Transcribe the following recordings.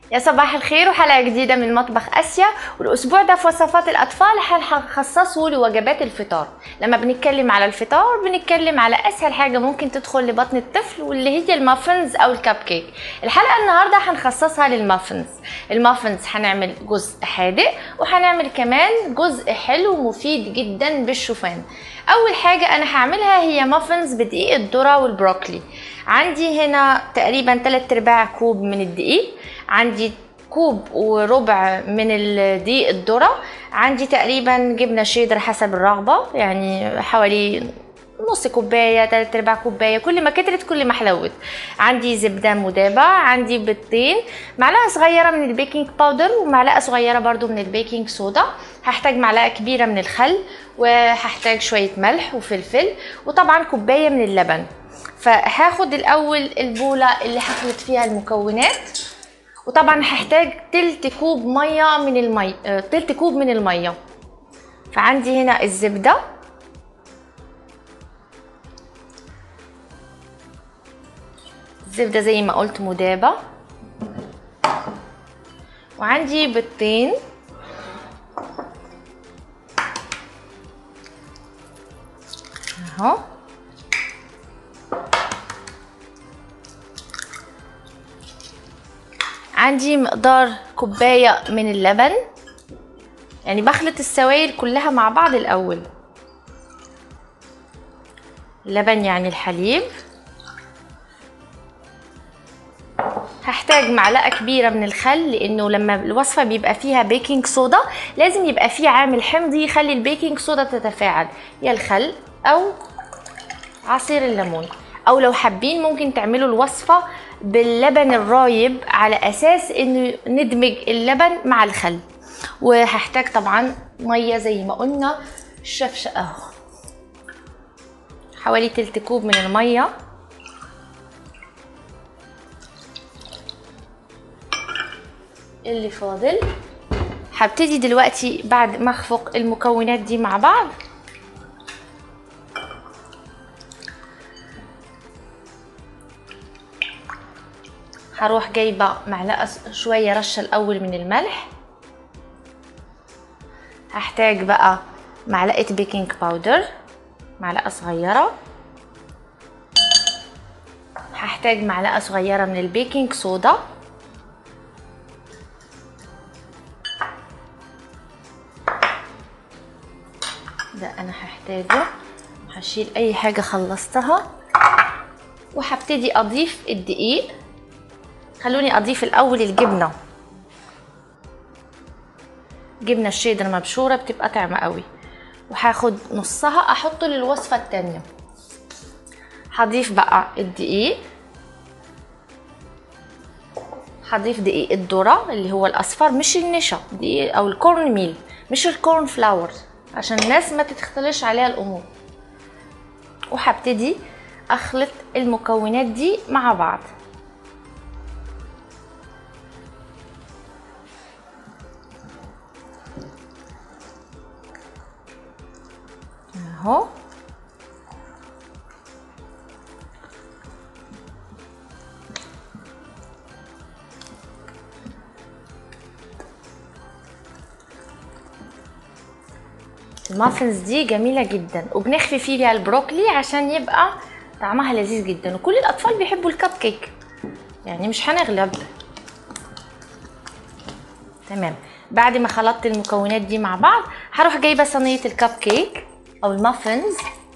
يا صباح الخير وحلقة جديدة من مطبخ آسيا والأسبوع ده في وصفات الأطفال هنخصصه لوجبات الفطار لما بنتكلم على الفطار بنتكلم على أسهل حاجة ممكن تدخل لبطن الطفل واللي هي المافنز أو الكب كيك الحلقة النهاردة هنخصصها للمافنز المافنز هنعمل جزء حادق وهنعمل كمان جزء حلو ومفيد جدا بالشوفان أول حاجة أنا هعملها هي مافنز بدقيق الذرة والبروكلي عندي هنا تقريبا 3 ارباع كوب من الدقيق عندي كوب وربع من الدقيق الذرة عندي تقريبا جبنة شيدر حسب الرغبة يعني حوالي نص كوباية تلات ارباع كوباية كل ما كترت كل ما حلوت عندي زبدة مدابة عندي بيضتين معلقة صغيرة من البيكنج باودر ومعلقة صغيرة برضو من البيكنج صودا هحتاج معلقة كبيرة من الخل وهحتاج شوية ملح وفلفل وطبعا كوباية من اللبن فهاخد الاول البولة اللي هخلط فيها المكونات وطبعا هحتاج تلت كوب ميه من المي آه، تلت كوب من الميه فعندي هنا الزبده الزبده زي ما قلت مدابه وعندي بيضتين اهو عندي مقدار كوباية من اللبن يعني بخلط السوائل كلها مع بعض الأول اللبن يعني الحليب هحتاج معلقة كبيرة من الخل لأنه لما الوصفة بيبقى فيها بيكنج صودا لازم يبقى فيه عامل حمضي يخلي البيكنج صودا تتفاعل يا الخل أو عصير الليمون أو لو حابين ممكن تعملوا الوصفة باللبن الرايب على اساس انه ندمج اللبن مع الخل وهحتاج طبعا ميه زي ما قلنا الشفشة اهو حوالي تلت كوب من الميه اللي فاضل هبتدي دلوقتي بعد ما اخفق المكونات دي مع بعض هروح جايبه معلقه شويه رشه الاول من الملح هحتاج بقى معلقه بيكنج باودر معلقه صغيره هحتاج معلقه صغيره من البيكنج صودا ده انا هحتاجه هشيل اي حاجه خلصتها وهبتدي اضيف الدقيق خلوني اضيف الاول الجبنه جبنه الشيدر مبشوره بتبقى طعمه قوي وهاخد نصها احطه للوصفه التانية هضيف بقى الدقيق هضيف دقيق الذره اللي هو الاصفر مش النشا دقيق او الكورن ميل مش الكورن فلاور عشان الناس ما تتختلش عليها الامور وهبتدي اخلط المكونات دي مع بعض اهو المافنز دي جميله جدا وبنخفي فيها البروكلي عشان يبقى طعمها لذيذ جدا وكل الاطفال بيحبوا الكب كيك يعني مش هنغلب تمام بعد ما خلطت المكونات دي مع بعض هروح جايبه صينيه الكب كيك او المافنز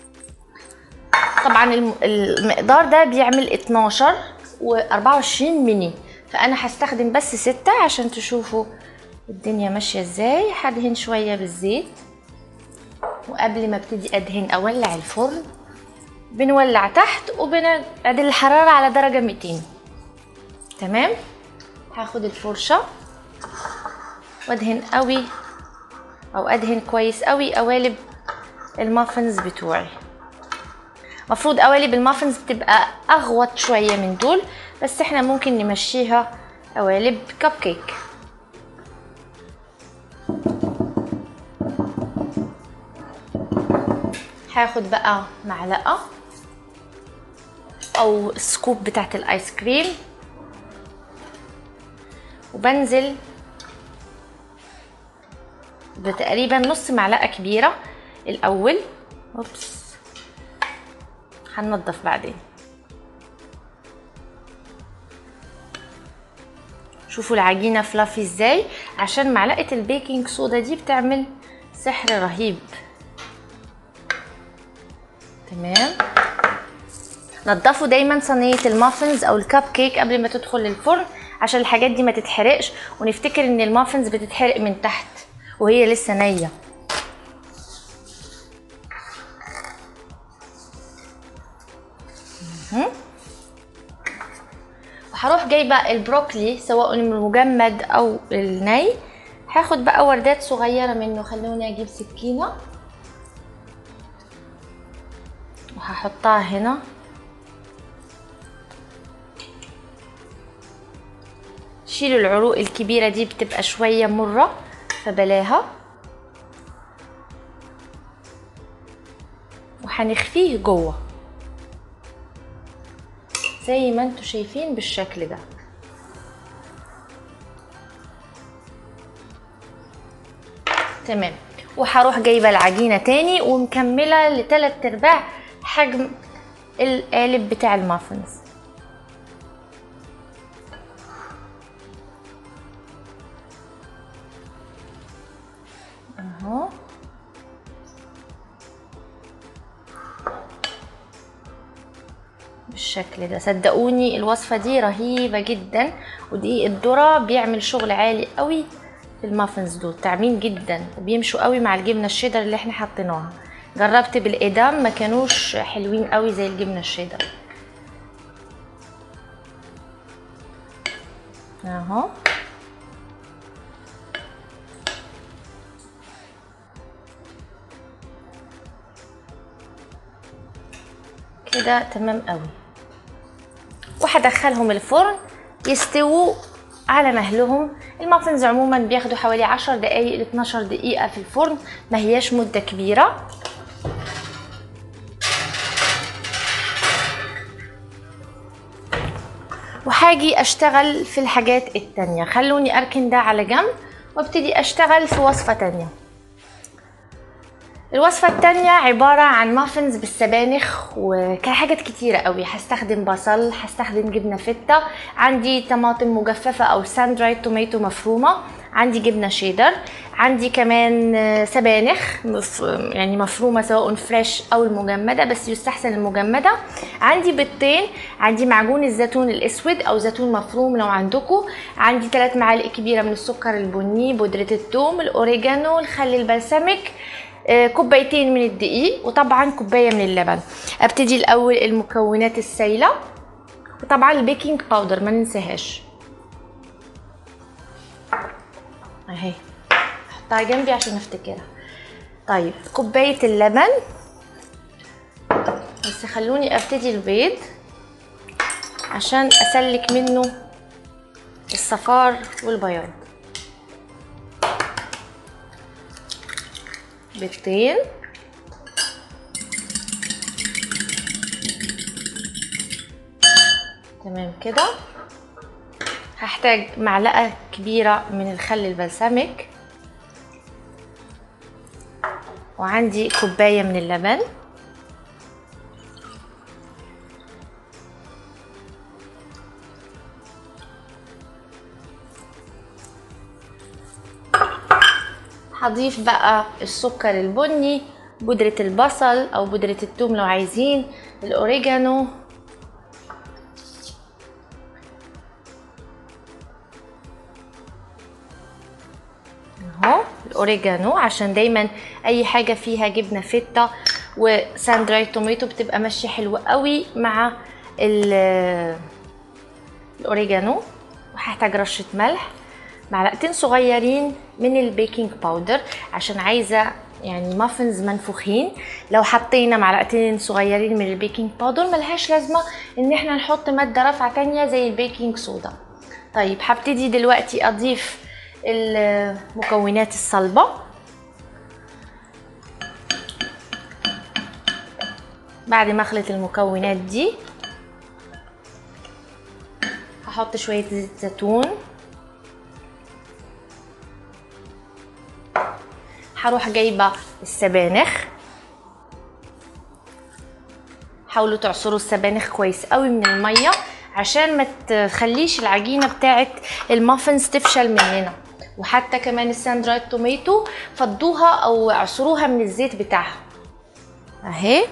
طبعا المقدار ده بيعمل 12 و24 ميني فانا هستخدم بس ستة عشان تشوفوا الدنيا ماشيه ازاي هدهن شويه بالزيت وقبل ما ابتدي ادهن اولع الفرن بنولع تحت وبنعدل الحراره على درجه 200 تمام هاخد الفرشه وادهن قوي او ادهن كويس قوي قوالب المافنز بتوعي مفروض قوالب المافنز بتبقى اغوط شويه من دول بس احنا ممكن نمشيها قوالب كب كيك هاخد بقى معلقه او سكوب بتاعت الايس كريم وبنزل بتقريبا نص معلقه كبيره الاول اوبس هننضف بعدين شوفوا العجينه فلافي ازاي عشان معلقه البيكنج صودا دي بتعمل سحر رهيب تمام نضفوا دايما صينيه المافنز او الكب كيك قبل ما تدخل الفرن عشان الحاجات دي ما تتحرقش ونفتكر ان المافنز بتتحرق من تحت وهي لسه نيه وهروح جايبه البروكلي سواء المجمد او الني هاخد بقى وردات صغيره منه خلوني اجيب سكينه وهحطها هنا شيلوا العروق الكبيره دي بتبقى شويه مره فبلاها وهنخفيه جوه زي ما انتوا شايفين بالشكل ده تمام وهروح جايبه العجينه تاني ومكمله لتلات ارباع حجم القالب بتاع المافنز اهو بالشكل ده صدقوني الوصفة دي رهيبة جدا ودقيق الذرة بيعمل شغل عالي قوي في المافنز دول طعمين جدا وبيمشوا قوي مع الجبنة الشيدر اللي احنا حطيناها جربت بالإدام ما كانوش حلوين قوي زي الجبنة الشيدر اهو كده تمام قوي وهدخلهم الفرن يستووا على مهلهم المافنز عموما بياخدوا حوالي 10 دقايق ل 12 دقيقة في الفرن ما هياش مدة كبيرة وهاجي اشتغل في الحاجات التانية خلوني اركن ده على جنب وابتدي اشتغل في وصفة تانية الوصفة التانية عبارة عن مافنز بالسبانخ وحاجات كتيرة قوي هستخدم بصل هستخدم جبنة فتة عندي طماطم مجففة او ساندرايد توميتو مفرومة عندي جبنة شيدر عندي كمان سبانخ يعني مفرومة سواء فريش او المجمدة بس يستحسن المجمدة عندي بيضتين عندي معجون الزيتون الاسود او زيتون مفروم لو عندكم عندي 3 معالق كبيرة من السكر البني بودرة الثوم الاوريجانو الخل البلسمك كوبايتين من الدقيق وطبعا كوبايه من اللبن ابتدي الاول المكونات السائله وطبعا البيكنج باودر ما ننساهاش اهي احطها جنبي عشان افتكرها طيب كوبايه اللبن بس خلوني ابتدي البيض عشان اسلك منه الصفار والبياض بيضتين تمام كده هحتاج معلقة كبيرة من الخل البلسمك وعندي كوباية من اللبن هضيف بقى السكر البني بودرة البصل او بودرة الثوم لو عايزين الاوريجانو اهو الاوريجانو عشان دايما اي حاجة فيها جبنة فتة وساندراي توميتو بتبقى ماشية حلوة قوي مع الاوريجانو وهحتاج رشة ملح معلقتين صغيرين من البيكنج باودر عشان عايزه يعني مافنز منفوخين لو حطينا معلقتين صغيرين من البيكنج باودر ملهاش لازمه ان احنا نحط ماده رافعه تانية زي البيكنج صودا طيب هبتدي دلوقتي اضيف المكونات الصلبه بعد ما اخلط المكونات دي هحط هحط شويه زيت زيتون هروح جايبه السبانخ حاولوا تعصروا السبانخ كويس قوي من الميه عشان ما تخليش العجينه بتاعت المافنز تفشل مننا وحتى كمان الساندرايت توميتو فضوها او اعصروها من الزيت بتاعها اهي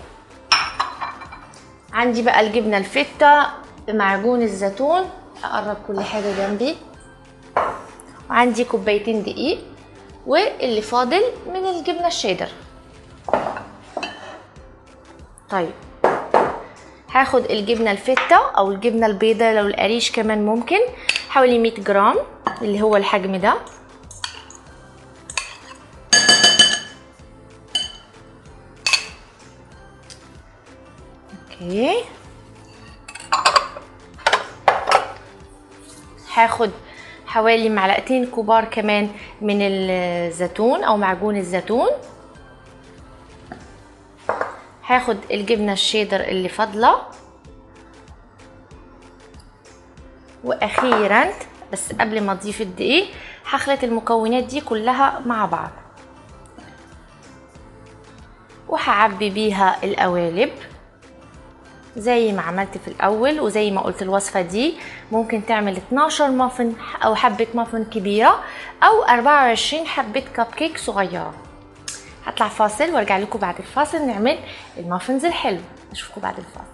عندي بقى الجبنه الفته بمعجون الزيتون اقرب كل حاجه جنبي وعندي كوبايتين دقيق واللي فاضل من الجبنه الشيدر طيب هاخد الجبنه الفته او الجبنه البيضاء لو القريش كمان ممكن حوالي 100 جرام اللي هو الحجم ده اوكي هاخد حوالي معلقتين كبار كمان من الزيتون او معجون الزيتون هاخد الجبنه الشيدر اللي فاضله واخيرا بس قبل ما اضيف الدقيق هخلط المكونات دي كلها مع بعض وهعبي بيها القوالب زي ما عملت في الاول وزي ما قلت الوصفه دي ممكن تعمل 12 مافن او حبه مافن كبيره او 24 حبه كب كيك صغيره هطلع فاصل وارجع لكم بعد الفاصل نعمل المافنز الحلو اشوفكم بعد الفاصل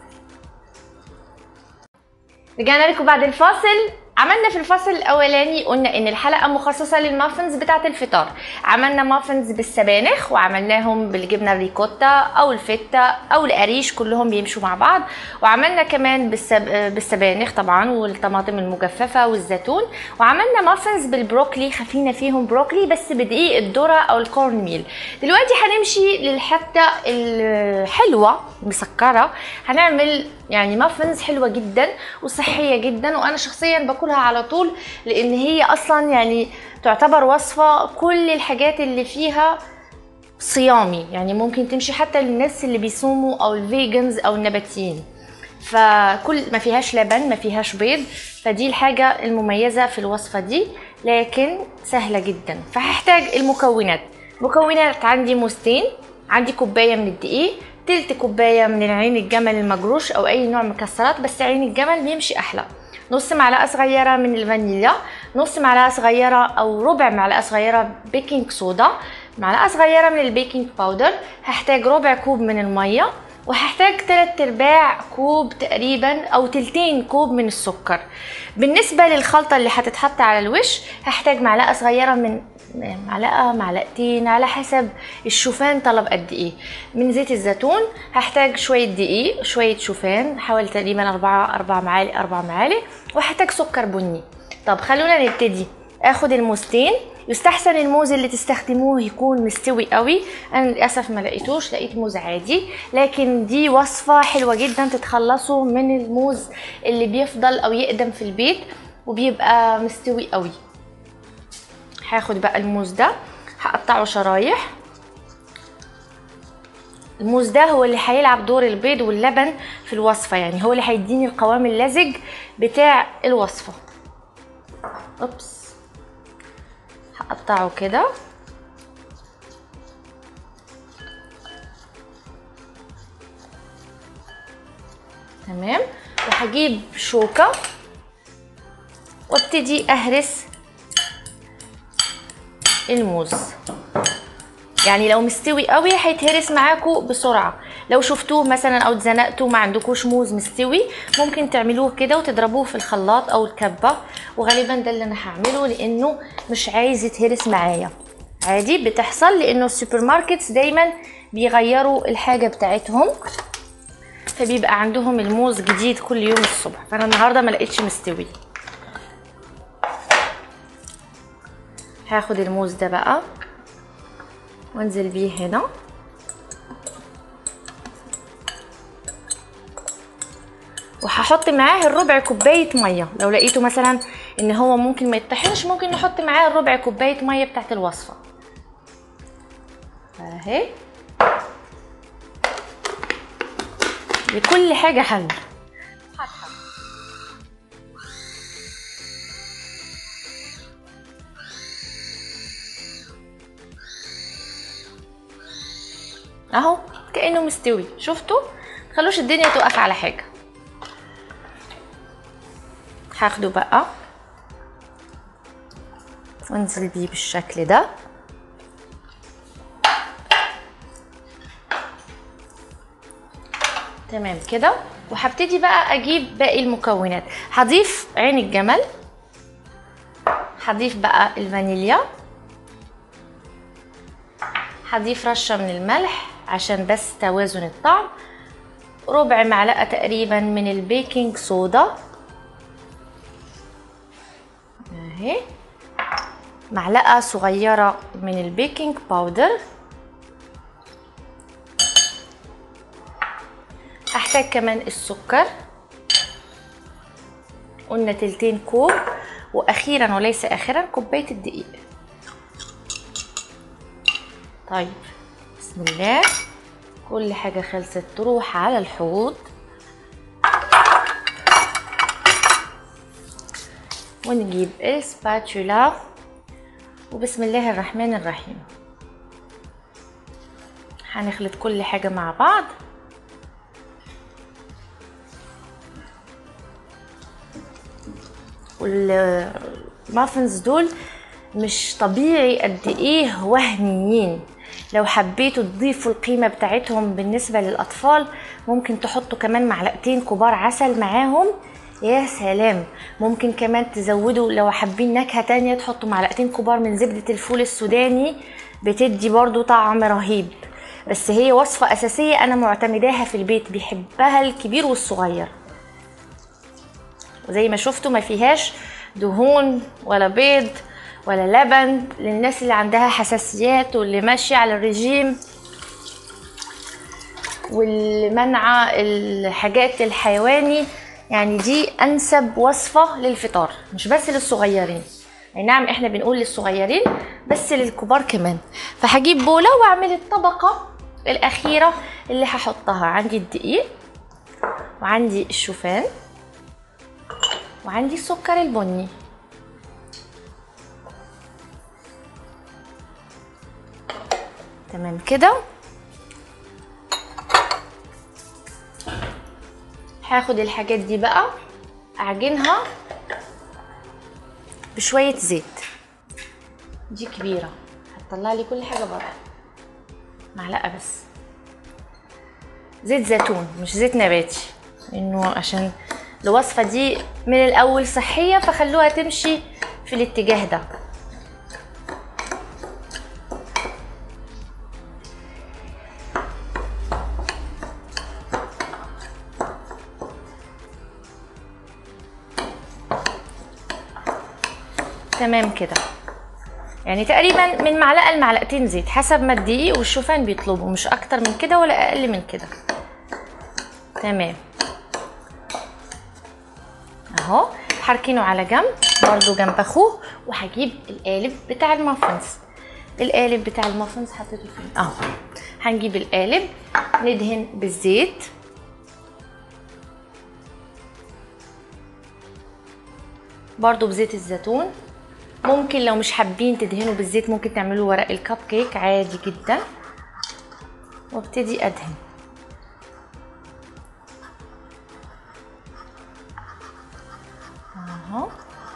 رجعنا لكم بعد الفاصل عملنا في الفصل الاولاني قلنا ان الحلقه مخصصه للمافنز بتاعه الفطار عملنا مافنز بالسبانخ وعملناهم بالجبنه الريكوتا او الفته او القريش كلهم بيمشوا مع بعض وعملنا كمان بالسب... بالسبانخ طبعا والطماطم المجففه والزيتون وعملنا مافنز بالبروكلي خفينا فيهم بروكلي بس بدقيق الذره او الكورن ميل دلوقتي هنمشي للحته الحلوه مسكره هنعمل يعني مافنز حلوه جدا وصحيه جدا وانا شخصيا باكلها على طول لان هي اصلا يعني تعتبر وصفه كل الحاجات اللي فيها صيامي يعني ممكن تمشي حتى للناس اللي بيصوموا او الفيجنز او النباتيين فكل ما فيهاش لبن ما فيهاش بيض فدي الحاجة المميزة في الوصفة دي لكن سهلة جدا فهحتاج المكونات مكونات عندي موزتين عندي كوباية من الدقيق تلت كوبايه من العين الجمل المجروش او اي نوع مكسرات بس عين الجمل بيمشي احلى نص معلقه صغيره من الفانيليا نص معلقه صغيره او ربع معلقه صغيره بيكنج صودا معلقه صغيره من البيكنج باودر هحتاج ربع كوب من الميه وهحتاج 3 ارباع كوب تقريبا او تلتين كوب من السكر بالنسبه للخلطه اللي هتتحط على الوش هحتاج معلقه صغيره من معلقه معلقتين على حسب الشوفان طلب قد ايه من زيت الزيتون هحتاج شويه دقيق شويه شوفان حوالي تقريبا أربعة أربع معالق أربع معالق وهحتاج سكر بني طب خلونا نبتدي اخد الموزتين يستحسن الموز اللي تستخدموه يكون مستوي قوي انا للاسف ما لقيتوش لقيت موز عادي لكن دي وصفه حلوه جدا تتخلصوا من الموز اللي بيفضل او يقدم في البيت وبيبقى مستوي قوي هاخد بقى الموز ده هقطعه شرايح الموز ده هو اللي هيلعب دور البيض واللبن في الوصفة يعني هو اللي هيديني القوام اللزج بتاع الوصفة اوبس هقطعه كده تمام وهجيب شوكة وابتدي اهرس الموز يعني لو مستوي قوي هيتهرس معاكم بسرعه لو شفتوه مثلا او اتزنقتوا ما عندكوش موز مستوي ممكن تعملوه كده وتضربوه في الخلاط او الكبه وغالبا ده اللي انا هعمله لانه مش عايز يتهرس معايا عادي بتحصل لانه السوبر ماركتس دايما بيغيروا الحاجه بتاعتهم فبيبقى عندهم الموز جديد كل يوم الصبح فانا النهارده ما لقيتش مستوي هاخد الموز ده بقى وانزل بيه هنا وهحط معاه الربع كوبايه ميه لو لقيته مثلا ان هو ممكن ما يطحنش ممكن نحط معاه الربع كوبايه ميه بتاعت الوصفه اهي لكل حاجه حل اهو كانه مستوي شفتوا تخلوش الدنيا تقف على حاجه هاخده بقى وانزل بيه بالشكل ده تمام كده وهبتدي بقى اجيب باقي المكونات هضيف عين الجمل هضيف بقى الفانيليا هضيف رشه من الملح عشان بس توازن الطعم ربع معلقه تقريبا من البيكنج صودا اهي معلقه صغيره من البيكنج باودر هحتاج كمان السكر قلنا تلتين كوب واخيرا وليس اخرا كوبايه الدقيق طيب بسم الله كل حاجه خلصت تروح على الحوض ونجيب السباتولا وبسم الله الرحمن الرحيم هنخلط كل حاجه مع بعض والمافنز دول مش طبيعي قد ايه وهميين لو حبيتوا تضيفوا القيمة بتاعتهم بالنسبة للأطفال ممكن تحطوا كمان معلقتين كبار عسل معاهم يا سلام ممكن كمان تزودوا لو حابين نكهة تانية تحطوا معلقتين كبار من زبدة الفول السوداني بتدي برضو طعم رهيب بس هي وصفة أساسية أنا معتمداها في البيت بيحبها الكبير والصغير وزي ما شفتوا ما فيهاش دهون ولا بيض ولا لبن للناس اللي عندها حساسيات واللي ماشية على الرجيم واللي منع الحاجات الحيواني يعني دي انسب وصفة للفطار مش بس للصغيرين اي نعم احنا بنقول للصغيرين بس للكبار كمان فهجيب بولة واعمل الطبقة الاخيرة اللي هحطها عندي الدقيق وعندي الشوفان وعندي السكر البني تمام كده هاخد الحاجات دي بقى اعجنها بشوية زيت دي كبيرة هتطلع لي كل حاجة بره معلقة بس زيت زيتون مش زيت نباتي انه عشان الوصفة دي من الاول صحية فخلوها تمشي في الاتجاه ده تمام كده يعني تقريبا من معلقه لمعلقتين زيت حسب ما الدقيق والشوفان بيطلبوا مش اكتر من كده ولا اقل من كده تمام اهو حركينه على جنب برضو جنب اخوه وهجيب القالب بتاع المافنز القالب بتاع المافنز حطيته فين اهو هنجيب القالب ندهن بالزيت برضو بزيت الزيتون ممكن لو مش حابين تدهنوا بالزيت ممكن تعملوا ورق الكب كيك عادي جدا وابتدي ادهن اهو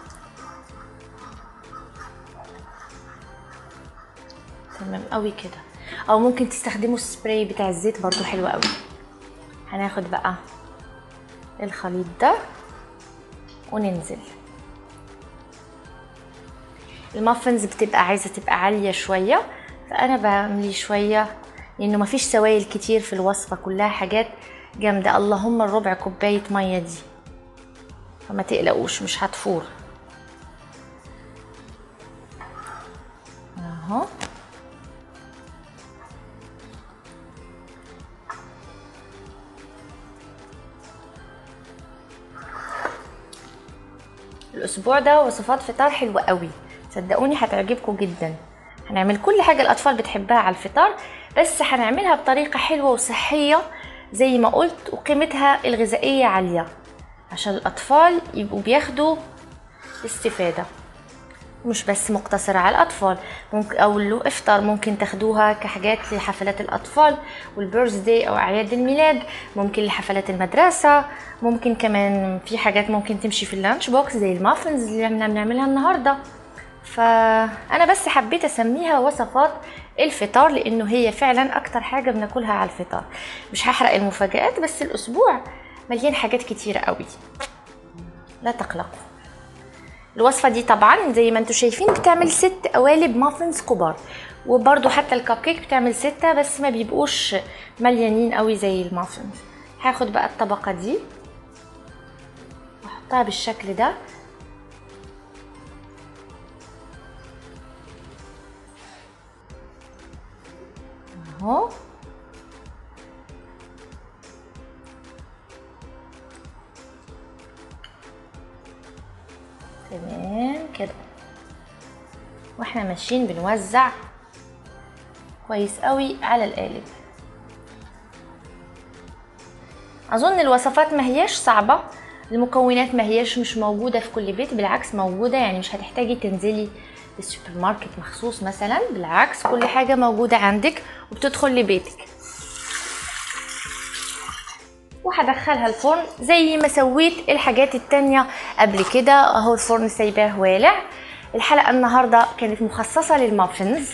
تمام قوي كده او ممكن تستخدموا السبراي بتاع الزيت برضو حلو قوي هناخد بقى الخليط ده وننزل المافنز بتبقى عايزه تبقى عاليه شويه فانا بعمل شويه لانه مفيش سوائل كتير في الوصفه كلها حاجات جامده اللهم الربع كوبايه ميه دي فما تقلقوش مش هتفور اهو الاسبوع ده وصفات فطار حلوه قوي صدقوني هتعجبكم جدا هنعمل كل حاجه الاطفال بتحبها على الفطار بس هنعملها بطريقه حلوه وصحيه زي ما قلت وقيمتها الغذائيه عاليه عشان الاطفال يبقوا بياخدوا استفاده مش بس مقتصرة على الأطفال ممكن أو له إفطار ممكن تاخدوها كحاجات لحفلات الأطفال والبيرث داي أو أعياد الميلاد ممكن لحفلات المدرسة ممكن كمان في حاجات ممكن تمشي في اللانش بوكس زي المافنز اللي احنا بنعملها النهاردة فأنا بس حبيت أسميها وصفات الفطار لأنه هي فعلا أكتر حاجة بناكلها على الفطار مش هحرق المفاجآت بس الأسبوع مليان حاجات كتيرة قوي لا تقلقوا الوصفه دي طبعا زي ما انتم شايفين بتعمل ست قوالب مافنز كبار وبرده حتى الكب كيك بتعمل ستة بس ما بيبقوش مليانين قوي زي المافنز هاخد بقى الطبقة دي واحطها بالشكل ده اهو تمام كده واحنا ماشيين بنوزع كويس قوي على القالب اظن الوصفات ما هياش صعبه المكونات ما هياش مش موجوده في كل بيت بالعكس موجوده يعني مش هتحتاجي تنزلي السوبر ماركت مخصوص مثلا بالعكس كل حاجه موجوده عندك وبتدخل لبيتك وهدخلها الفرن زي ما سويت الحاجات التانية قبل كده اهو الفرن سايباه والع الحلقة النهاردة كانت مخصصة للمافنز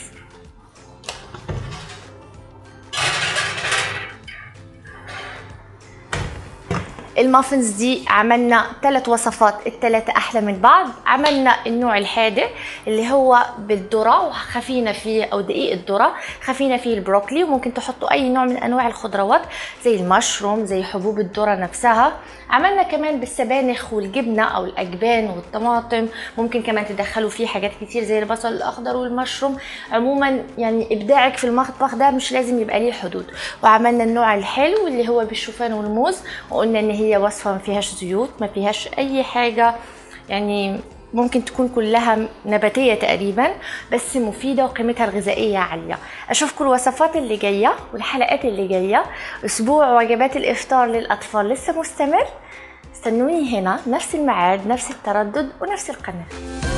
المافنز دي عملنا ثلاث وصفات الثلاثة أحلى من بعض عملنا النوع الحادق اللي هو بالذرة وخفينا فيه أو دقيق الذرة خفينا فيه البروكلي وممكن تحطوا أي نوع من أنواع الخضروات زي المشروم زي حبوب الذرة نفسها عملنا كمان بالسبانخ والجبنة أو الأجبان والطماطم ممكن كمان تدخلوا فيه حاجات كتير زي البصل الأخضر والمشروم عموما يعني إبداعك في المطبخ ده مش لازم يبقى ليه حدود وعملنا النوع الحلو اللي هو بالشوفان والموز وقلنا إن هي وصفة ما فيهاش زيوت ما فيهاش أي حاجة يعني ممكن تكون كلها نباتيه تقريبا بس مفيده وقيمتها الغذائيه عاليه اشوفكم الوصفات اللي جايه والحلقات اللي جايه اسبوع وجبات الافطار للاطفال لسه مستمر استنوني هنا نفس الميعاد نفس التردد ونفس القناه